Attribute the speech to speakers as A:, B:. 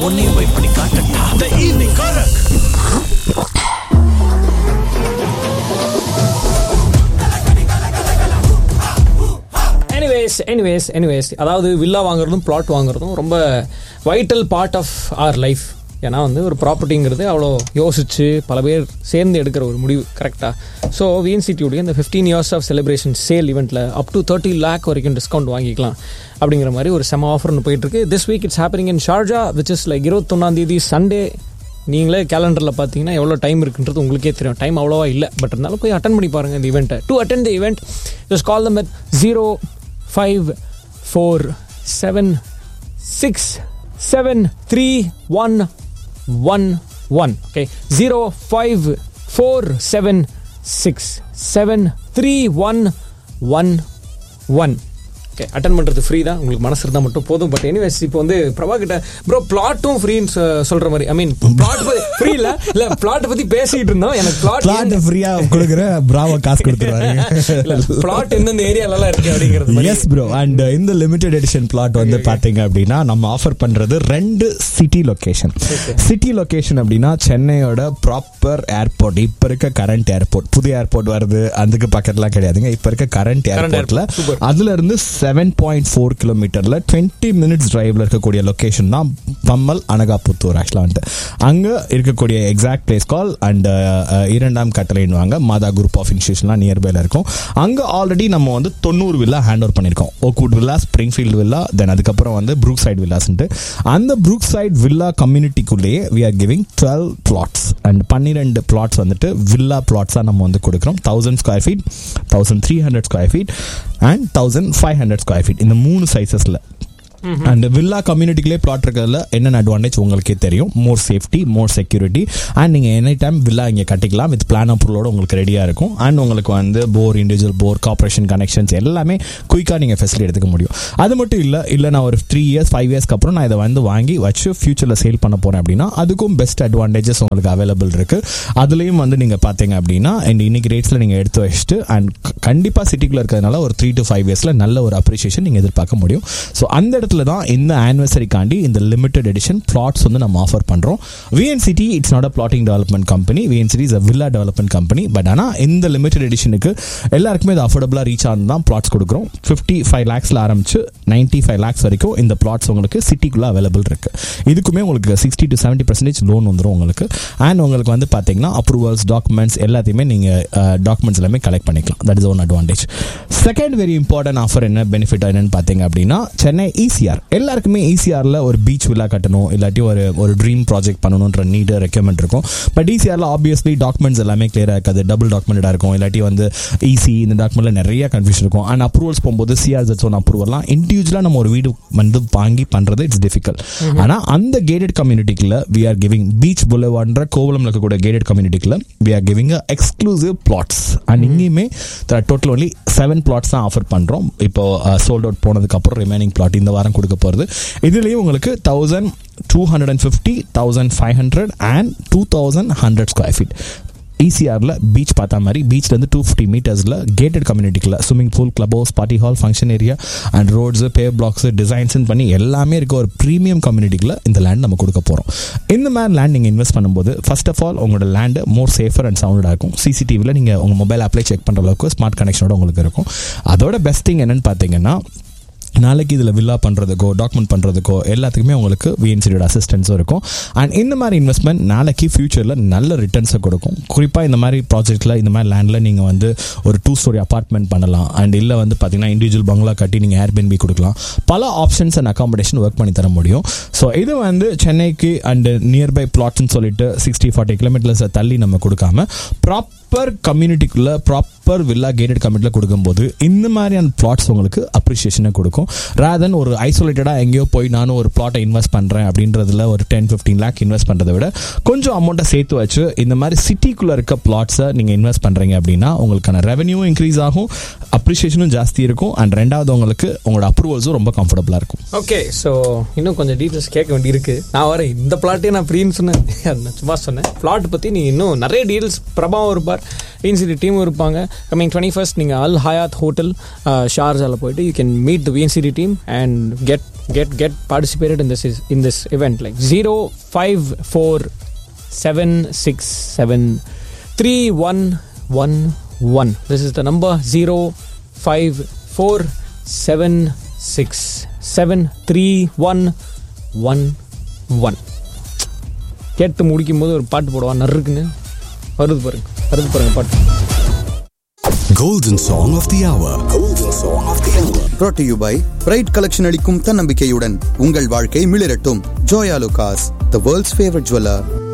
A: உன்னையும் போய் பண்ணி காட்டட்டா த ஈவினிங் கரக்
B: எனிவேஸ் எனிவேஸ் எனிவேஸ் அதாவது வில்லா வாங்குறதும் பிளாட் வாங்குறதும் ரொம்ப vital part of our life ஏன்னா வந்து ஒரு ப்ராப்பர்ட்டிங்கிறது அவ்வளோ யோசிச்சு பல பேர் சேர்ந்து எடுக்கிற ஒரு முடிவு கரெக்டாக ஸோ விஎன்சிடியுடைய இந்த fifteen years of celebration sale இவெண்ட்டில் அப் டு தேர்ட்டி லேக் வரைக்கும் டிஸ்கவுண்ட் வாங்கிக்கலாம் அப்படிங்கிற மாதிரி ஒரு செம ஆஃபர்னு போயிட்டு இருக்கு this week it's happening in Sharjah which is like இருபத்தொன்னாம் தேதி சண்டே நீங்களே கேலண்டரில் பார்த்தீங்கன்னா எவ்வளோ டைம் இருக்குன்றது உங்களுக்கே தெரியும் டைம் அவ்வளோவா இல்லை பட் இருந்தாலும் போய் அட்டன் பண்ணி பாருங்கள் இந்த இவெண்ட்டை to attend the event just call them at zero five four seven six seven three one one one okay zero five four seven six seven three one one one okay attend பண்ணுறது free தான் உங்களுக்கு மனசு இருந்தால் மட்டும் போதும் but anyways இப்போ வந்து பிரபா கிட்ட ப்ரோ பிளாட்டும் ஃப்ரீன்னு சொல்கிற மாதிரி ஐ மீன் பிளாட் ஃப்ரீ இல்லை இல்லை பிளாட்டை பற்றி பேசிகிட்டு இருந்தோம் எனக்கு
C: பிளாட்
B: பிளாட்
C: ஃப்ரீயா கொடுக்குற பிராவோ காசு கொடுத்துருவாரு
B: இல்லை பிளாட் எந்தெந்த ஏரியாலலாம் இருக்கு அப்படிங்கிறது மாதிரி.
C: எஸ் ப்ரோ அண்ட் இந்த லிமிடெட் எடிஷன் பிளாட் வந்து பாத்தீங்க அப்படின்னா நம்ம ஆஃபர் பண்றது ரெண்டு சிட்டி லொகேஷன் சிட்டி லொகேஷன் அப்படின்னா சென்னையோட ப்ராப்பர் ஏர்போர்ட் இப்ப இருக்க கரண்ட் ஏர்போர்ட் புது ஏர்போர்ட் வருது அதுக்கு பக்கத்துலாம் கிடையாதுங்க இப்ப இருக்க கரண்ட் ஏர்போர்ட்ல
B: airport. Super.
C: அதுல இருந்து செவன் பாயிண்ட் ஃபோர் கிலோமீட்டர்ல டுவெண்ட்டி மினிட்ஸ் டிரைவ்ல இருக்கக்கூடிய லொகேஷன் தான் பம்மல் அனகாபுத்தூர் ஆக்சுவலா வந்துட்டு அங்க இருக்கக்கூடிய எக்ஸாக்ட் பிளேஸ் கால் அண்ட் இரண்டாம் கட்டளைன்னுவாங்க மாதா குரூப் ஆஃப் இன்ஸ்டியூஷன்லாம் நியர்பைல இருக்கும் அங்க ஆல்ரெடி நம்ம வந்து தொண்ணூறு வில்லா ஹேண்ட் ஓவர் பண்ணிருக்கோம் Oakwood villa Springfield villa then அதுக்கப்புறம் வந்து ப்ரூக் சைடு வில்லாஸ்ன்ட்டு அந்த ப்ரூக் சைடு வில்லா கம்யூனிட்டிக்குள்ளேயே we are giving twelve plots and பன்னிரெண்டு பிளாட்ஸ் வந்துட்டு வில்லா பிளாட்ஸாக நம்ம வந்து கொடுக்குறோம் thousand square feet thousand three hundred square feet and thousand five hundred square feet இந்த மூணு சைஸஸில் அண்ட் வில்லா கம்யூனிட்டிலே பிளாட் இருக்கிறதுல என்னென்ன அட்வான்டேஜ் உங்களுக்கே தெரியும் more safety more security and நீங்கள் எனி டைம் வில்லா இங்கே கட்டிக்கலாம் வித் பிளான் அப்ரூவலோட உங்களுக்கு ரெடியாக இருக்கும் அண்ட் உங்களுக்கு வந்து for individual for corporation connections எல்லாமே குயிக்காக நீங்கள் ஃபெசிலிட்டி எடுத்துக்க முடியும் அது மட்டும் இல்லை இல்லை நான் ஒரு த்ரீ இயர்ஸ் ஃபைவ் இயர்ஸ்க்கு அப்புறம் நான் இதை வந்து வாங்கி வச்சு ஃபியூச்சரில் சேல் பண்ண போகிறேன் அப்படின்னா அதுக்கும் பெஸ்ட் அட்வான்டேஜஸ் உங்களுக்கு அவைலபிள் இருக்கு அதுலேயும் வந்து நீங்கள் பார்த்தீங்க அப்படின்னா அண்ட் இன்னைக்கு ரேட்ஸில் நீங்கள் எடுத்து வச்சுட்டு அண்ட் கண்டிப்பாக சிட்டிக்குள்ள இருக்கிறதுனால ஒரு த்ரீ டு ஃபைவ் இயர்ஸில் நல்ல ஒரு அப்ரிசியேஷன் நீங்கள் எதிர்பார்க்க முடியும் ஸோ அந்த இடத்துல தான் இந்த ஆனிவர்சரிக்காண்டி இந்த லிமிடெட் எடிஷன் பிளாட்ஸ் வந்து நம்ம ஆஃபர் பண்ணுறோம் VNCT it's not a plotting development company VNCT is a villa development company but ஆனால் இந்த லிமிடெட் எடிஷனுக்கு எல்லாருக்குமே இது அஃபோர்டபுளாக ரீச் ஆனது தான் பிளாட்ஸ் கொடுக்குறோம் ஃபிஃப்டி ஃபைவ் லேக்ஸில் ஆரம்பிச்சு நைன்ட்டி ஃபைவ் லேக்ஸ் வரைக்கும் இந்த பிளாட்ஸ் உங்களுக்கு சிட்டிக்குள்ளே அவைலபிள் இருக்கு இதுக்குமே உங்களுக்கு sixty to seventy percentage loan வந்துடும் உங்களுக்கு அண்ட் உங்களுக்கு வந்து பார்த்தீங்கன்னா அப்ரூவல்ஸ் டாக்குமெண்ட்ஸ் எல்லாத்தையுமே நீங்கள் டாக்குமெண்ட்ஸ் எல்லாமே கலெக்ட் பண்ணிக்கலாம் that is one advantage second very important offer என்ன பெனிஃபிட் என்னன்னு பார்த்தீங்க அப்படின்னா சென்னை ஈசிஆர் எல்லாருக்குமே ஈசிஆரில் ஒரு பீச் வில்லா கட்டணும் இல்லாட்டி ஒரு ஒரு ட்ரீம் ப்ராஜெக்ட் பண்ணணுன்ற நீடு ரெக்யர்மெண்ட் இருக்கும் பட் ஈசிஆரில் ஆப்வியஸ்லி டாக்குமெண்ட்ஸ் எல்லாமே கிளியராக இருக்காது டபுள் டாக்குமெண்டடாக இருக்கும் இல்லாட்டி வந்து ஈசி இந்த டாக்குமெண்ட்ல நிறைய கன்ஃபியூஷன் இருக்கும் அண்ட் அப்ரூவல்ஸ் போகும்போது சிஆர்ஜெட்ஸ் ஒன் அப்ரூவல்லாம் இண்டிவிஜுவலாக நம்ம ஒரு வீடு வந்து வாங்கி பண்ணுறது இட்ஸ் டிஃபிகல்ட் ஆனால் அந்த கேட்டட் கம்யூனிட்டிக்குள்ள வி ஆர் கிவிங் பீச் புலவான்ற கோவலம் இருக்கக்கூடிய கேட்டட் கம்யூனிட்டிக்குள்ள we are giving exclusive plots and இங்கேயுமே டோட்டல் ஒன்லி செவன் பிளாட்ஸ் தான் ஆஃபர் பண்ணுறோம் இப்போ சோல்ட் அவுட் போனதுக்கு அப்புறம் ரிமைனிங் பிளாட் இந்த வாரம் கொடுக்க போகிறது இதுலேயும் உங்களுக்கு thousand two hundred and fifty thousand five hundred and two thousand hundred square feet ஈசிஆரில் பீச் பார்த்தா மாதிரி பீச்லேருந்து டூ ஃபிஃப்டி மீட்டர்ஸில் கேட்டட் கம்யூனிட்டிக்குள்ள swimming pool club house party hall function area and roads paver blocks டிசைன்ஸ்னு பண்ணி எல்லாமே இருக்க ஒரு ப்ரீமியம் கம்யூனிட்டிக்குள்ள இந்த லேண்ட் நம்ம கொடுக்க போகிறோம் இந்த மாதிரி லேண்ட் நீங்கள் இன்வெஸ்ட் பண்ணும்போது ஃபர்ஸ்ட் ஆஃப் ஆல் உங்களோட லேண்டு மோர் சேஃபர் அண்ட் சவுண்டாக இருக்கும் சிசிடிவியில் நீங்கள் உங்கள் மொபைல் ஆப்லேயே செக் பண்ணுற அளவுக்கு ஸ்மார்ட் கனெக்ஷனோட உங்களுக்கு இருக்கும் அதோட பெஸ்ட் திங் என்னன்னு பார்த்தீங்கன்னா நாளைக்கு இதில் வில்லா பண்ணுறதுக்கோ டாக்குமெண்ட் பண்ணுறதுக்கோ எல்லாத்துக்குமே உங்களுக்கு விஎன்சியோட அசிஸ்டன்ஸும் இருக்கும் அண்ட் இந்த மாதிரி இன்வெஸ்ட்மெண்ட் நாளைக்கு ஃபியூச்சரில் நல்ல ரிட்டர்ன்ஸை கொடுக்கும் குறிப்பாக இந்த மாதிரி ப்ராஜெக்ட்டில் இந்த மாதிரி லேண்டில் நீங்கள் வந்து ஒரு டூ ஸ்டோரி அப்பார்ட்மெண்ட் பண்ணலாம் அண்ட் இல்லை வந்து பார்த்தீங்கன்னா இண்டிவிஜுவல் பங்களா கட்டி நீங்கள் ஏர்பிஎன்பி கொடுக்கலாம் பல ஆப்ஷன்ஸ் அண்ட் அகாமடேஷன் ஒர்க் பண்ணி தர முடியும் ஸோ இது வந்து சென்னைக்கு அண்ட் நியர்பை பிளாட்ஸ்னு சொல்லிட்டு சிக்ஸ்டி ஃபார்ட்டி கிலோமீட்டர்ஸை தள்ளி நம்ம கொடுக்காம ப்ராப்பர் கம்யூனிட்டிக்குள்ள ப்ராப்பர் வில்லா கேட்டட் கம்யூனிட்டியில் கொடுக்கும்போது இந்த மாதிரியான பிளாட்ஸ் உங்களுக்கு அப்ரிசியேஷனை கொடுக்கும் ரேதன் ஒரு ஐசோலேட்டடாக எங்கேயோ போய் நானும் ஒரு பிளாட்டை இன்வெஸ்ட் பண்ணுறேன் அப்படின்றதுல ஒரு டென் ஃபிஃப்டீன் லேக் இன்வெஸ்ட் பண்ணுறதை விட கொஞ்சம் அமௌண்ட்டை சேர்த்து வச்சு இந்த மாதிரி சிட்டிக்குள்ளே இருக்க பிளாட்ஸை நீங்கள் இன்வெஸ்ட் பண்ணுறீங்க அப்படின்னா உங்களுக்கான ரெவன்யூவும் இன்க்ரீஸ் ஆகும் அப்ரிசியேஷனும் ஜாஸ்தி இருக்கும் அண்ட் ரெண்டாவது உங்களுக்கு உங்களோட அப்ரூவல்ஸும் ரொம்ப கம்ஃபர்டபுளாக இருக்கும்
B: ஓகே ஸோ இன்னும் கொஞ்சம் டீட்டெயில்ஸ் கேட்க வேண்டியிருக்கு நான் வரேன் இந்த பிளாட்டே நான் ஃப்ரீன்னு சொன்னேன் அது நான் சும்மா சொன்னேன் பிளாட் பற்றி நீ இன்னும் நிறைய டீட்டெயில்ஸ் பிரபாவும் இருப்பார் விஎன்சிடி டீமும் இருப்பாங்க கம்மிங் டுவெண்ட்டி ஃபர்ஸ்ட் நீங்கள் அல் ஹயாத் ஹோட்டல் ஷார்ஜாவில் போயிட்டு you can meet the VNCT team and get get get participated in this is in this event like zero five four seven six seven three one one one this is the number zero five four seven six seven three one one one கேட்டு முடிக்கும் போது ஒரு பாட்டு போடுவான் நறுக்குன்னு வருது பாருங்க வருது பாருங்க பாட்டு
A: Golden Song of the Hour. Golden Song of the Hour.
D: brought to you by Pride collection அளிக்கும் தன்னம்பிக்கையுடன் உங்கள் வாழ்க்கை மிளிரட்டும் Joyalukkas the world's favourite jeweller